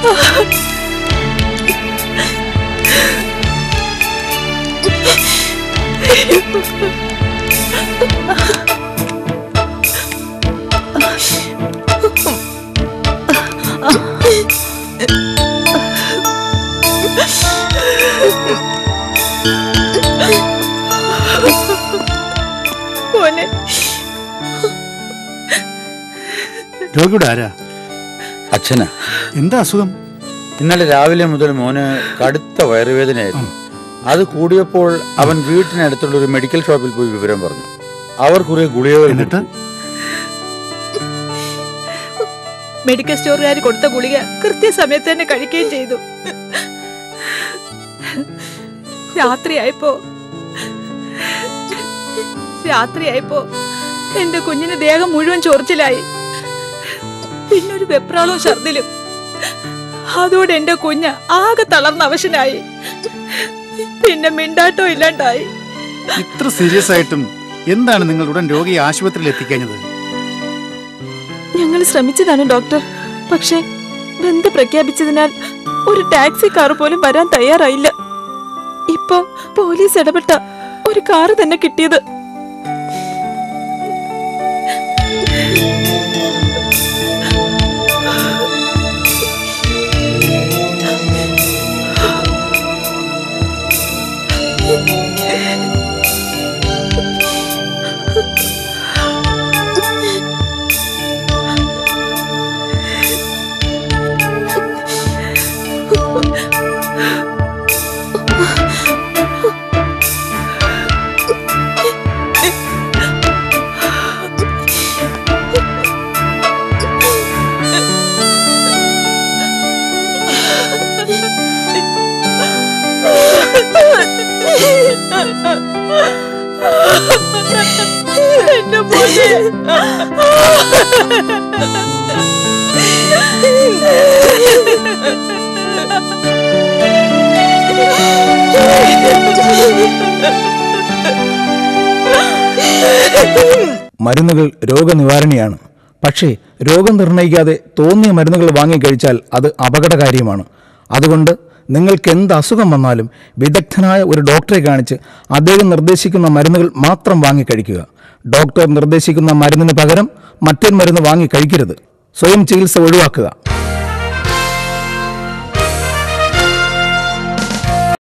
മോനെ രോഗിയുടെ ആരാ അച്ഛനാ എന്താ അസുഖം ഇന്നലെ രാവിലെ മുതൽ മോന് കടുത്ത വയറുവേദനയായിരുന്നു അത് കൂടിയപ്പോൾ അവൻ വീട്ടിനടുത്തുള്ള ഒരു മെഡിക്കൽ ഷോപ്പിൽ പോയി വിവരം പറഞ്ഞു അവർ കുറെ ഗുളികകൾ എന്നിട്ട് കൊടുത്തു. മെഡിക്കൽ സ്റ്റോറുകാർ കൊടുത്ത ഗുളിക കൃത്യസമയത്ത് തന്നെ കഴിക്കുകയും ചെയ്തു രാത്രിയായപ്പോ രാത്രിയായപ്പോ എന്റെ കുഞ്ഞിന് ദേഹം മുഴുവൻ ചൊറിച്ചിലായി പിന്നൊരു വെപ്രാളവും ഛർദിലും അതോടെ എന്റെ കുഞ്ഞ് ആകെ തളർന്ന അവശനായി പിന്നെ മിണ്ടാട്ടോ ഇല്ലാണ്ടായി ഇത്ര സീരിയസ് ആയിട്ടും എന്താണ് നിങ്ങൾ ഉടൻ രോഗിയെ ആശുപത്രിയിൽ എത്തിക്കഴിഞ്ഞത് ഞങ്ങൾ ശ്രമിച്ചതാണ് ഡോക്ടർ പക്ഷേ ബന്ധ പ്രഖ്യാപിച്ചതിനാൽ ഒരു ടാക്സി കാർ പോലും വരാൻ തയ്യാറായില്ല ഇപ്പൊ പോലീസ് ഇടപെട്ട ഒരു കാറ് തന്നെ കിട്ടിയത് എന്റെ മോനെ മരുന്നുകൾ രോഗനിവാരണിയാണ് പക്ഷേ രോഗം നിർണ്ണയിക്കാതെ തോന്നിയ മരുന്നുകൾ വാങ്ങിക്കഴിച്ചാൽ അത് അപകടകാര്യമാണ് അതുകൊണ്ട് നിങ്ങൾക്ക് എന്ത് അസുഖം വന്നാലും വിദഗ്ധനായ ഒരു ഡോക്ടറെ കാണിച്ച് അദ്ദേഹം നിർദ്ദേശിക്കുന്ന മരുന്നുകൾ മാത്രം വാങ്ങിക്കഴിക്കുക ഡോക്ടർ നിർദ്ദേശിക്കുന്ന മരുന്നിന് പകരം മറ്റൊരു മരുന്ന് വാങ്ങി കഴിക്കരുത് സ്വയം ചികിത്സ ഒഴിവാക്കുക